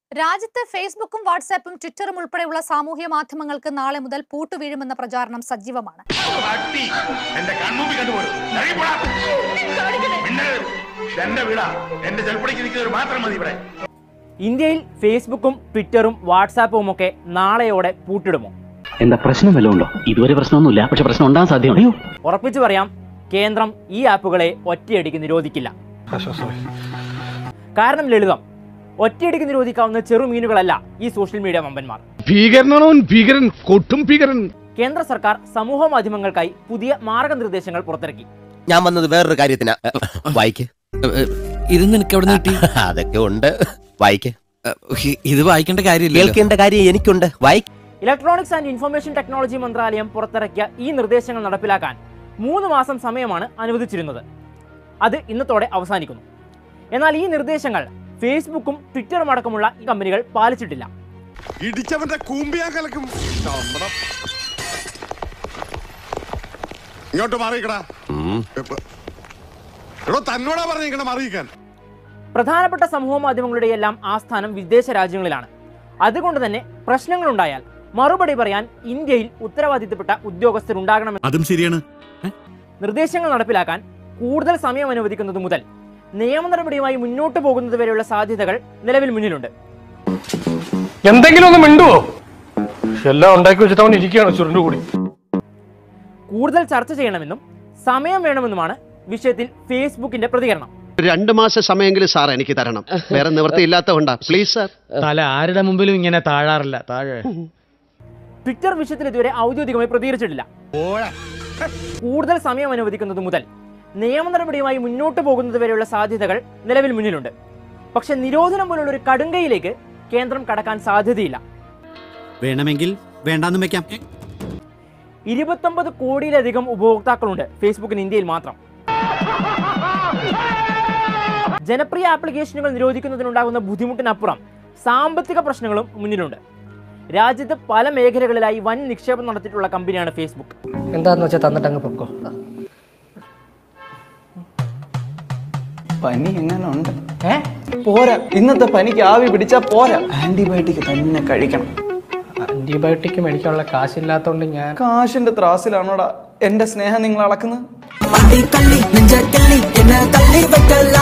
രാജ്യത്ത് ഫേസ്ബുക്കും വാട്സാപ്പും ട്വിറ്ററും ഉൾപ്പെടെയുള്ള സാമൂഹ്യ മാധ്യമങ്ങൾക്ക് നാളെ മുതൽ പൂട്ടുവീഴുമെന്ന പ്രചാരണം സജീവമാണ് അട്ടി എന്റെ കൺമുമ്പിൽ കണ്ടുപോലും ഇറങ്ങിപ്പോടാ മിണ്ടരുത്. ഇതെന്റെ വീടാ എന്റെ ചെൽപ്പടിക്ക് നിൽക്കുന്നവർ മാത്രം മതി ഇവിടെ ഇന്ത്യയിൽ ഫേസ്ബുക്കും ട്വിറ്ററും വാട്സാപ്പും ഒക്കെ നാളെയോടെ പൂട്ടിടുമോ എന്താ പ്രശ്നം വല്ലതും ഉണ്ടോ ഇതുവരെ പ്രശ്നമൊന്നുമില്ല പക്ഷെ പ്രശ്നം ഉണ്ടാകാൻ സാധ്യമാണ് അയ്യോ ഉറപ്പിച്ചു പറയാം കേന്ദ്രം ഈ ആപ്പുകളെ ഒറ്റയടിക്ക് നിരോധിക്കില്ല കാരണം ലളിതം ഒറ്റയടിക്ക് നിരോധിക്കാവുന്ന ചെറുമീനുകളല്ല ഈ സോഷ്യൽ മീഡിയ വമ്പന്മാർ ഭീകരനാണോ അവൻ? ഭീകരൻ കൊട്ടും ഭീകരൻ കേന്ദ്ര സർക്കാർ സമൂഹ മാധ്യമങ്ങൾക്കായി പുതിയ മാർഗനിർദ്ദേശങ്ങൾ പുറത്തിറക്കി ഞാൻ വന്നത് വേറൊരു കാര്യത്തിനാ വായിക്ക് ഇത് നിനക്ക് എവിടെ കിട്ടി അതൊക്കെ ഉണ്ട് വായിക്ക് ഇത് വായിക്കേണ്ട കാര്യമില്ല കേൾക്കേണ്ട കാര്യം എനിക്കുണ്ട് വായിക്ക് ഇലക്ട്രോണിക്സ് ആൻഡ് ഇൻഫർമേഷൻ ടെക്നോളജി മന്ത്രാലയം പുറത്തിറക്കിയ ഈ നിർദ്ദേശങ്ങൾ നടപ്പിലാക്കാൻ മൂന്ന് മാസം സമയമാണ് അനുവദിച്ചിരുന്നത് അത് ഇന്നത്തോടെ അവസാനിക്കുന്നു എന്നാൽ ഈ നിർദ്ദേശങ്ങൾ ഫേസ്ബുക്കും ട്വിറ്ററും അടക്കമുള്ള ഈ കമ്പനികൾ പാലിച്ചിട്ടില്ല ഇടിച്ചവന്റെ കൂമ്പിയാ കലക്കും ഇങ്ങോട്ട് മാറിയിക്കടാ എടോ തന്നോടാ പറഞ്ഞിരിക്കണം മാറിയിക്കാൻ പ്രധാനപ്പെട്ട സമൂഹ മാധ്യമങ്ങളുടെ എല്ലാം ആസ്ഥാനം വിദേശ രാജ്യങ്ങളിലാണ് അതുകൊണ്ട് തന്നെ പ്രശ്നങ്ങളുണ്ടായാൽ മറുപടി പറയാൻ ഇന്ത്യയിൽ ഉത്തരവാദിത്തപ്പെട്ട ഉദ്യോഗസ്ഥരുണ്ടാകണമെന്ന് അതും ശരിയാണ് നിർദ്ദേശങ്ങൾ നടപ്പിലാക്കാൻ കൂടുതൽ സമയം അനുവദിക്കുന്നത് മുതൽ നിയമ നടപടിയുമായി മുന്നോട്ട് പോകുന്നത് വരെയുള്ള സാധ്യതകൾ നിലവിൽ മുന്നിലുണ്ട് എന്തെങ്കിലും ഒന്ന് മിണ്ടുവോ എല്ലാം ഉണ്ടാക്കി വെച്ചിട്ട് അവൻ ഇരിക്കുകയാണ് ചുരുണ്ടു കൂടി കൂടുതൽ ചർച്ച ചെയ്യണമെന്നും സമയം വേണമെന്നുമാണ് വിഷയത്തിൽ ഫേസ്ബുക്കിന്റെ പ്രതികരണം രണ്ട് മാസം സമയമെങ്കിലും സാർ എനിക്ക് തരണം വേറെ നിവൃത്തിയില്ലാത്തതുകൊണ്ടാ പ്ലീസ് സാർ തല ആരുടെ മുമ്പിലും ഇങ്ങനെ താഴാറില്ല താഴെ ട്വിറ്റർ വിഷയത്തിൽ ഇതുവരെ ഔദ്യോഗികമായി പ്രതികരിച്ചിട്ടില്ല കൂടുതൽ സമയം അനുവദിക്കുന്നത് മുതൽ നിയമ നടപടിയുമായി മുന്നോട്ട് പോകുന്നത് വരെയുള്ള സാധ്യതകൾ നിലവിൽ മുന്നിലുണ്ട് പക്ഷെ നിരോധനം പോലുള്ള ഒരു കടുങ്കയിലേക്ക് കേന്ദ്രം കടക്കാൻ സാധ്യതയില്ല വേണമെങ്കിൽ വേണ്ടാന്നും വെക്കാം ഇരുപത്തൊമ്പത് കോടിയിലധികം ഉപഭോക്താക്കളുണ്ട് ഫേസ്ബുക്കിന് ഇന്ത്യയിൽ മാത്രം ജനപ്രിയ ആപ്ലിക്കേഷനുകൾ നിരോധിക്കുന്നതിനുണ്ടാകുന്ന ബുദ്ധിമുട്ടിനപ്പുറം സാമ്പത്തിക പ്രശ്നങ്ങളും മുന്നിലുണ്ട് രാജ്യത്ത് പല മേഖലകളിലായി വൻ നിക്ഷേപം നടത്തിയിട്ടുള്ള കമ്പനിയാണ് ഫേസ്ബുക്ക് എന്താന്ന് വെച്ചാൽ തന്നിട്ട് അങ്ങ് പൊക്കോ പനി എങ്ങനെ ഉണ്ട് ഏ പോരാ ഇന്നത്തെ പനിക്ക് ആവി പിടിച്ചാ പോരാ ആന്റിബയോട്ടിക് തന്നെ കഴിക്കണം ആന്റിബയോട്ടിക് മേടിക്കാനുള്ള കാശില്ലാത്തോണ്ട് ഞാൻ കാശിന്റെ ത്രാസിലാണോടാ എന്റെ സ്നേഹം നിങ്ങൾ അളക്കുന്നത്